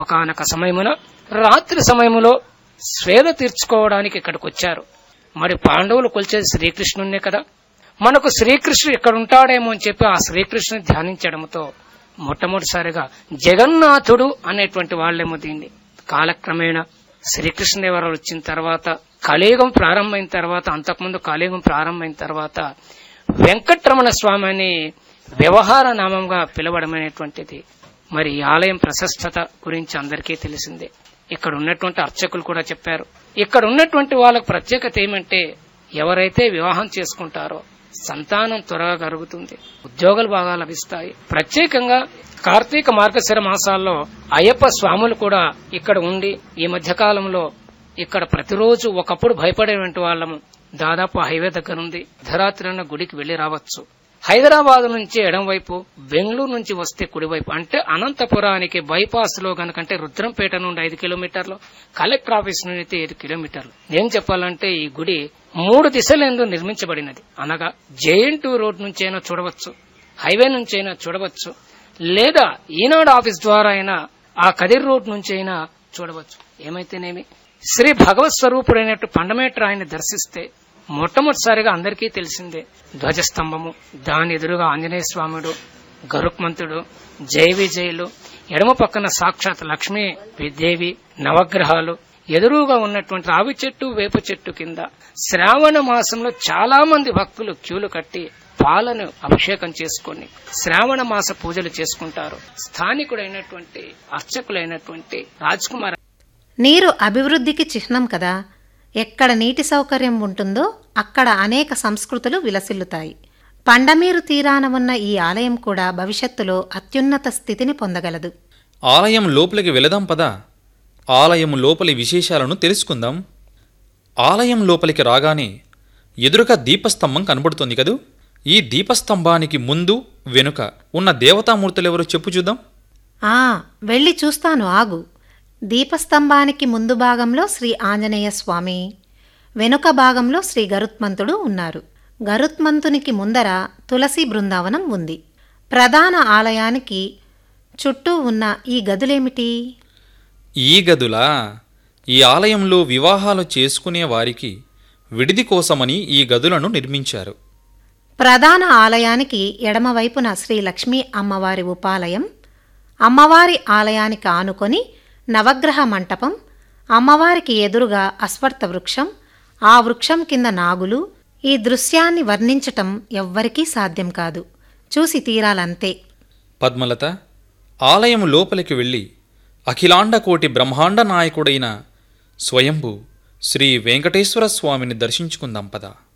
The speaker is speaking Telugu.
ఒకనొక సమయమున రాత్రి సమయములో స్వేద తీర్చుకోవడానికి ఇక్కడికి వచ్చారు మరి పాండవులు కొలిచేది శ్రీకృష్ణున్నే కదా మనకు శ్రీకృష్ణుడు ఇక్కడ ఉంటాడేమో అని చెప్పి ఆ శ్రీకృష్ణుని ధ్యానించడంతో మొట్టమొదటిసారిగా జగన్నాథుడు అనేటువంటి వాళ్ళేమో దీన్ని కాలక్రమేణా శ్రీకృష్ణదేవరాలు వచ్చిన తర్వాత కలియుగం ప్రారంభమైన తర్వాత అంతకుముందు కలియుగం ప్రారంభమైన తర్వాత వెంకట్రమణ స్వామి అని వ్యవహార నామంగా పిలవడమైనటువంటిది మరి ఈ ఆలయం ప్రశస్తత గురించి అందరికీ తెలిసిందే ఇక్కడ ఉన్నటువంటి అర్చకులు కూడా చెప్పారు ఇక్కడ ఉన్నటువంటి వాళ్ళకు ప్రత్యేకత ఏమంటే ఎవరైతే వివాహం చేసుకుంటారో సంతానం త్వరగా కలుగుతుంది ఉద్యోగాలు బాగా లభిస్తాయి ప్రత్యేకంగా కార్తీక మార్గశిర మాసాల్లో అయ్యప్ప స్వాములు కూడా ఇక్కడ ఉండి ఈ మధ్య కాలంలో ఇక్కడ ప్రతిరోజు ఒకప్పుడు భయపడేటువంటి వాళ్ళము దాదాపు హైవే దగ్గర ఉంది ధరాత్రిన గుడికి వెళ్లి రావచ్చు హైదరాబాద్ నుంచి ఎడం వైపు బెంగళూరు నుంచి వస్తే కుడివైపు అంటే అనంతపురానికి బైపాస్ లో గనకంటే రుద్రంపేట నుండి ఐదు కిలోమీటర్లు కలెక్టర్ ఆఫీస్ నుండి అయితే ఐదు కిలోమీటర్లు ఏం చెప్పాలంటే ఈ గుడి మూడు దిశలందు నిర్మించబడినది అనగా జేఎన్టూ రోడ్ నుంచైనా చూడవచ్చు హైవే నుంచైనా చూడవచ్చు లేదా ఈనాడు ఆఫీస్ ద్వారా అయినా ఆ కదిర్ రోడ్ నుంచి అయినా చూడవచ్చు ఏమైతేనేమి శ్రీ భగవత్ స్వరూపుడైనట్టు పండమేట్ర ఆయన్ని దర్శిస్తే మొట్టమొదటిసారిగా అందరికీ తెలిసిందే ధ్వజస్తంభము దాని ఎదురుగా ఆంజనేయ స్వాముడు గరుక్మంతుడు జయ విజయులు ఎడమ పక్కన సాక్షాత్ లక్ష్మీ దేవి నవగ్రహాలు ఎదురుగా ఉన్నటువంటి రావి చెట్టు వేప చెట్టు కింద శ్రావణ మాసంలో చాలా మంది భక్తులు క్యూలు కట్టి పాలను అభిషేకం చేసుకొని శ్రావణ మాస పూజలు చేసుకుంటారు స్థానికుడైనటువంటి అర్చకులైనటువంటి రాజ్ కుమార్ నీరు అభివృద్ధికి చిహ్నం కదా ఎక్కడ నీటి సౌకర్యం ఉంటుందో అక్కడ అనేక సంస్కృతులు విలసిల్లుతాయి పండమీరు తీరాన ఉన్న ఈ ఆలయం కూడా భవిష్యత్తులో అత్యున్నత స్థితిని పొందగలదు ఆలయం లోపలికి వెళదాం పదా ఆలయం లోపలి విశేషాలను తెలుసుకుందాం ఆలయం లోపలికి రాగానే ఎదురుగా దీపస్తంభం కనబడుతోంది కదూ ఈ దీపస్తంభానికి ముందు వెనుక ఉన్న దేవతామూర్తులెవరో చెప్పు చూద్దాం ఆ వెళ్ళి చూస్తాను ఆగు దీపస్తంభానికి ముందు భాగంలో శ్రీ ఆంజనేయ స్వామి వెనుక భాగంలో శ్రీ గరుత్మంతుడు ఉన్నారు గరుత్మంతునికి ముందర తులసి బృందావనం ఉంది ప్రధాన ఆలయానికి చుట్టూ ఉన్న ఈ గదులేమిటి ఈ గదులా ఈ ఆలయంలో వివాహాలు చేసుకునే వారికి విడిది కోసమని ఈ గదులను నిర్మించారు ప్రధాన ఆలయానికి ఎడమవైపున శ్రీ లక్ష్మీ అమ్మవారి ఉపాలయం అమ్మవారి ఆలయానికి ఆనుకొని నవగ్రహ మంటపం అమ్మవారికి ఎదురుగా అశ్వత్థ వృక్షం ఆ వృక్షం కింద నాగులు ఈ దృశ్యాన్ని వర్ణించటం ఎవ్వరికీ సాధ్యం కాదు చూసి తీరాలంతే పద్మలత ఆలయం లోపలికి వెళ్ళి అఖిలాండకోటి బ్రహ్మాండ నాయకుడైన స్వయంభు శ్రీ వెంకటేశ్వర స్వామిని దర్శించుకుందాం పదా